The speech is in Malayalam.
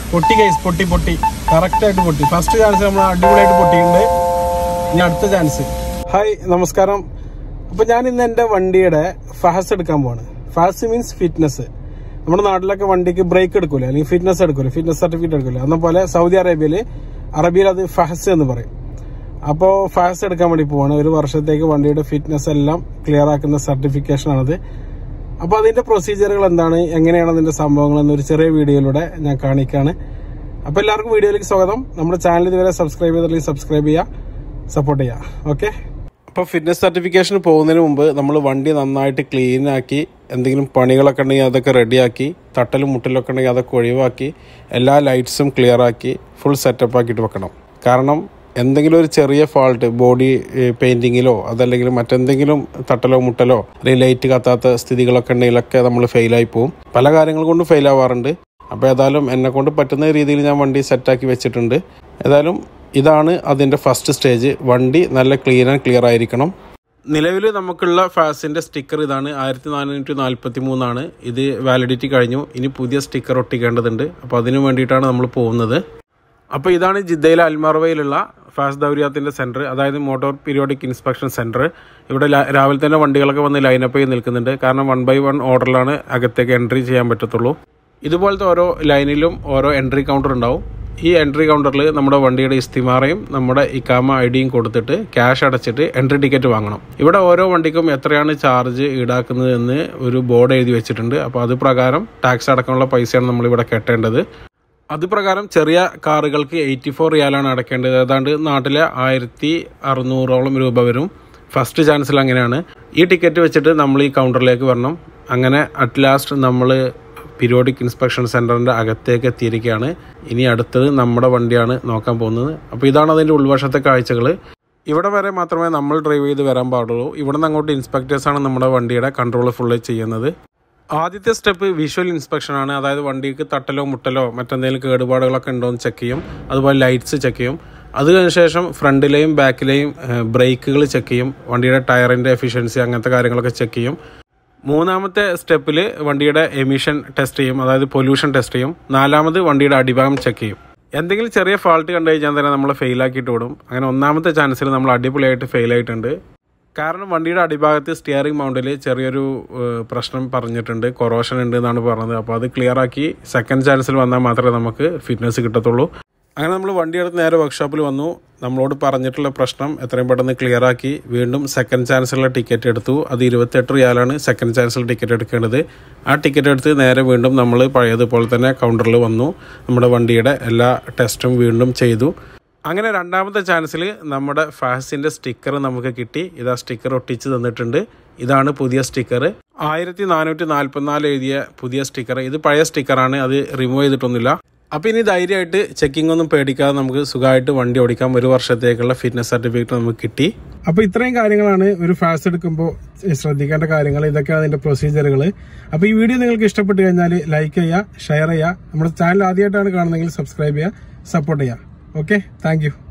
പൊട്ടി കൈസ് പൊട്ടി പൊട്ടി കറക്റ്റ് ആയിട്ട് പൊട്ടി ഫസ്റ്റ് ചാൻസ് നമ്മൾ അടിപൊളിയായിട്ട് പൊട്ടിയിട്ടുണ്ട് ഇനി അടുത്ത ചാൻസ് ഹായ് നമസ്കാരം അപ്പൊ ഞാൻ ഇന്ന് എന്റെ വണ്ടിയുടെ ഫാസ് എടുക്കാൻ പോവാണ് ഫാസ് മീൻസ് ഫിറ്റ്നസ് നമ്മുടെ നാട്ടിലൊക്കെ വണ്ടിക്ക് ബ്രേക്ക് എടുക്കൂല അല്ലെങ്കിൽ ഫിറ്റ്നസ് എടുക്കൂല ഫിറ്റ്നസ് സർട്ടിഫിക്കറ്റ് എടുക്കൂല എന്ന പോലെ സൗദി അറേബ്യയില് അറബിയിൽ അത് ഫഹസ് എന്ന് പറയും അപ്പോൾ ഫാസ് എടുക്കാൻ വേണ്ടി പോവാണ് ഒരു വർഷത്തേക്ക് വണ്ടിയുടെ ഫിറ്റ്നസ് എല്ലാം ക്ലിയർ ആക്കുന്ന സർട്ടിഫിക്കേഷൻ ആണത് അപ്പോൾ അതിന്റെ പ്രൊസീജിയറുകൾ എന്താണ് എങ്ങനെയാണ് അതിന്റെ സംഭവങ്ങൾ എന്നൊരു ചെറിയ വീഡിയോയിലൂടെ ഞാൻ കാണിക്കാണ് അപ്പോൾ എല്ലാവർക്കും വീഡിയോയിലേക്ക് സ്വാഗതം നമ്മുടെ ചാനൽ ഇതുവരെ സബ്സ്ക്രൈബ് ചെയ്തില്ലെങ്കിൽ സബ്സ്ക്രൈബ് ചെയ്യുക സപ്പോർട്ട് ചെയ്യുക ഓക്കെ അപ്പോൾ ഫിറ്റ്നസ് സർട്ടിഫിക്കേഷന് പോകുന്നതിന് മുമ്പ് നമ്മൾ വണ്ടി നന്നായിട്ട് ക്ലീൻ ആക്കി എന്തെങ്കിലും പണികളൊക്കെ ഉണ്ടെങ്കിൽ അതൊക്കെ റെഡിയാക്കി തട്ടലും മുട്ടലൊക്കെ ഉണ്ടെങ്കിൽ അതൊക്കെ ഒഴിവാക്കി എല്ലാ ലൈറ്റ്സും ക്ലിയർ ആക്കി ഫുൾ സെറ്റപ്പ് ആക്കിയിട്ട് വെക്കണം കാരണം എന്തെങ്കിലും ഒരു ചെറിയ ഫാൾട്ട് ബോഡി പെയിന്റിങ്ങിലോ അതല്ലെങ്കിൽ മറ്റെന്തെങ്കിലും തട്ടലോ മുട്ടലോ അല്ലെങ്കിൽ ലൈറ്റ് കത്താത്ത സ്ഥിതികളൊക്കെ ഉണ്ടെങ്കിലൊക്കെ നമ്മൾ ഫെയിലായി പോകും പല കാര്യങ്ങൾ കൊണ്ട് ഫെയിൽ ആവാറുണ്ട് അപ്പോൾ ഏതായാലും എന്നെ കൊണ്ട് പറ്റുന്ന രീതിയിൽ ഞാൻ വണ്ടി സെറ്റാക്കി വെച്ചിട്ടുണ്ട് ഏതായാലും ഇതാണ് അതിൻ്റെ ഫസ്റ്റ് സ്റ്റേജ് വണ്ടി നല്ല ക്ലീൻ ആൻഡ് ക്ലിയർ ആയിരിക്കണം നിലവിൽ നമുക്കുള്ള ഫാസിൻ്റെ സ്റ്റിക്കർ ഇതാണ് ആയിരത്തി നാനൂറ്റി നാൽപ്പത്തി മൂന്നാണ് ഇത് വാലിഡിറ്റി കഴിഞ്ഞു ഇനി പുതിയ സ്റ്റിക്കർ ഒട്ടിക്കേണ്ടതുണ്ട് അപ്പോൾ അതിനു വേണ്ടിയിട്ടാണ് നമ്മൾ പോകുന്നത് അപ്പോൾ ഇതാണ് ജിദ്ദയിലെ അൽമർവയിലുള്ള ഫാസ്റ്റ് ദൗര്യാത്തിൻ്റെ സെൻറ്റർ അതായത് മോട്ടോർ പീരിയോഡിക് ഇൻസ്പെക്ഷൻ സെൻറ്റർ ഇവിടെ ല- രാവിലെ തന്നെ വണ്ടികളൊക്കെ വന്ന് ലൈനപ്പ് ചെയ്ത് നിൽക്കുന്നുണ്ട് കാരണം വൺ ബൈ വൺ ഓർഡറിലാണ് അകത്തേക്ക് എൻട്രി ചെയ്യാൻ പറ്റത്തുള്ളൂ ഇതുപോലത്തെ ഓരോ ലൈനിലും ഓരോ എൻട്രി കൗണ്ടർ ഉണ്ടാവും ഈ എൻട്രി കൗണ്ടറിൽ നമ്മുടെ വണ്ടിയുടെ ഇസ്തിമാറയും നമ്മുടെ ഇക്കാമ ഐ ഡിയും കൊടുത്തിട്ട് ക്യാഷ് അടച്ചിട്ട് എൻട്രി ടിക്കറ്റ് വാങ്ങണം ഇവിടെ ഓരോ വണ്ടിക്കും എത്രയാണ് ചാർജ് ഈടാക്കുന്നത് എന്ന് ഒരു ബോർഡ് എഴുതി വെച്ചിട്ടുണ്ട് അപ്പോൾ അത് പ്രകാരം ടാക്സ് അടക്കമുള്ള പൈസയാണ് നമ്മളിവിടെ കെട്ടേണ്ടത് അത് പ്രകാരം ചെറിയ കാറുകൾക്ക് എയ്റ്റി ഫോർ റിയാലാണ് അടയ്ക്കേണ്ടത് ഏതാണ്ട് നാട്ടിലെ ആയിരത്തി അറുന്നൂറോളം രൂപ വരും ഫസ്റ്റ് ചാൻസിൽ അങ്ങനെയാണ് ഈ ടിക്കറ്റ് വെച്ചിട്ട് നമ്മൾ ഈ കൗണ്ടറിലേക്ക് വരണം അങ്ങനെ അറ്റ് ലാസ്റ്റ് നമ്മൾ പീരിയോഡിക് ഇൻസ്പെക്ഷൻ സെൻറ്ററിൻ്റെ അകത്തേക്ക് എത്തിയിരിക്കുകയാണ് ഇനി അടുത്തത് നമ്മുടെ വണ്ടിയാണ് നോക്കാൻ പോകുന്നത് അപ്പോൾ ഇതാണ് അതിൻ്റെ ഉൾവശത്തെ കാഴ്ചകൾ ഇവിടെ വരെ മാത്രമേ നമ്മൾ ഡ്രൈവ് ചെയ്ത് വരാൻ പാടുള്ളൂ ഇവിടെ നിന്ന് അങ്ങോട്ട് ഇൻസ്പെക്ടേഴ്സാണ് നമ്മുടെ വണ്ടിയുടെ കൺട്രോൾ ഫുള്ള് ചെയ്യുന്നത് ആദ്യത്തെ സ്റ്റെപ്പ് വിഷ്വൽ ഇൻസ്പെക്ഷൻ ആണ് അതായത് വണ്ടിക്ക് തട്ടലോ മുട്ടലോ മറ്റെന്തെങ്കിലും കേടുപാടുകളൊക്കെ ഉണ്ടോ എന്ന് ചെക്ക് ചെയ്യും അതുപോലെ ലൈറ്റ്സ് ചെക്ക് ചെയ്യും അത് കഴിഞ്ഞ ശേഷം ഫ്രണ്ടിലെയും ബാക്കിലെയും ബ്രേക്കുകൾ ചെക്ക് ചെയ്യും വണ്ടിയുടെ ടയറിൻ്റെ എഫിഷ്യൻസി അങ്ങനത്തെ കാര്യങ്ങളൊക്കെ ചെക്ക് ചെയ്യും മൂന്നാമത്തെ സ്റ്റെപ്പിൽ വണ്ടിയുടെ എമിഷൻ ടെസ്റ്റ് ചെയ്യും അതായത് പൊല്യൂഷൻ ടെസ്റ്റ് ചെയ്യും നാലാമത് വണ്ടിയുടെ അടിഭാഗം ചെക്ക് ചെയ്യും എന്തെങ്കിലും ചെറിയ ഫാൾട്ട് കണ്ടു കഴിഞ്ഞാൽ തന്നെ നമ്മൾ ഫെയിലാക്കിയിട്ട് വിടും അങ്ങനെ ഒന്നാമത്തെ ചാൻസിൽ നമ്മൾ അടിപൊളിയായിട്ട് ഫെയിൽ ആയിട്ടുണ്ട് കാരണം വണ്ടിയുടെ അടിഭാഗത്ത് സ്റ്റിയറിംഗ് മൗണ്ടിൽ ചെറിയൊരു ഏഹ്, പ്രശ്നം പറഞ്ഞിട്ടുണ്ട് കൊറോഷൻ ഉണ്ട് എന്നാണ് പറഞ്ഞത് അപ്പോൾ അത് ക്ലിയർ ആക്കി സെക്കൻഡ് ചാൻസിൽ വന്നാൽ മാത്രമേ നമുക്ക് ഫിറ്റ്നസ് കിട്ടത്തുള്ളൂ അങ്ങനെ നമ്മൾ വണ്ടി എടുത്ത് നേരെ വർക്ക്ഷോപ്പിൽ വന്നു നമ്മളോട് പറഞ്ഞിട്ടുള്ള പ്രശ്നം എത്രയും പെട്ടെന്ന് ക്ലിയർ ആക്കി വീണ്ടും സെക്കൻഡ് ചാൻസിലുള്ള ടിക്കറ്റ് എടുത്തു അത് ഇരുപത്തെട്ട് റിയാലാണ് സെക്കൻഡ് ചാൻസിൽ ടിക്കറ്റ് എടുക്കേണ്ടത് ആ ടിക്കറ്റ് എടുത്ത് നേരെ വീണ്ടും നമ്മൾ പഴയതുപോലെ തന്നെ കൗണ്ടറിൽ വന്നു നമ്മുടെ വണ്ടിയുടെ എല്ലാ ടെസ്റ്റും വീണ്ടും ചെയ്തു അങ്ങനെ രണ്ടാമത്തെ ചാൻസിൽ നമ്മുടെ ഫാസിൻ്റെ സ്റ്റിക്കർ നമുക്ക് കിട്ടി ഇതാ സ്റ്റിക്കർ ഒട്ടിച്ച് തന്നിട്ടുണ്ട് ഇതാണ് പുതിയ സ്റ്റിക്കർ ആയിരത്തി നാനൂറ്റി നാൽപ്പത്തിനാല് എഴുതിയ പുതിയ സ്റ്റിക്കർ ഇത് പഴയ സ്റ്റിക്കറാണ് അത് റിമൂവ് ചെയ്തിട്ടൊന്നുമില്ല അപ്പോൾ ഇനി ധൈര്യമായിട്ട് ചെക്കിംഗ് ഒന്നും പേടിക്കാതെ നമുക്ക് സുഖമായിട്ട് വണ്ടി ഓടിക്കാം ഒരു വർഷത്തേക്കുള്ള ഫിറ്റ്നസ് സർട്ടിഫിക്കറ്റ് നമുക്ക് കിട്ടി അപ്പോൾ ഇത്രയും കാര്യങ്ങളാണ് ഒരു ഫാസ് എടുക്കുമ്പോൾ ശ്രദ്ധിക്കേണ്ട കാര്യങ്ങൾ ഇതൊക്കെയാണ് അതിന്റെ പ്രൊസീജിയറുകൾ അപ്പോൾ ഈ വീഡിയോ നിങ്ങൾക്ക് ഇഷ്ടപ്പെട്ട് കഴിഞ്ഞാൽ ലൈക്ക് ചെയ്യുക ഷെയർ ചെയ്യുക നമ്മുടെ ചാനൽ ആദ്യമായിട്ടാണ് കാണുന്നതെങ്കിൽ സബ്സ്ക്രൈബ് ചെയ്യുക സപ്പോർട്ട് ചെയ്യുക ഓക്കെ താങ്ക്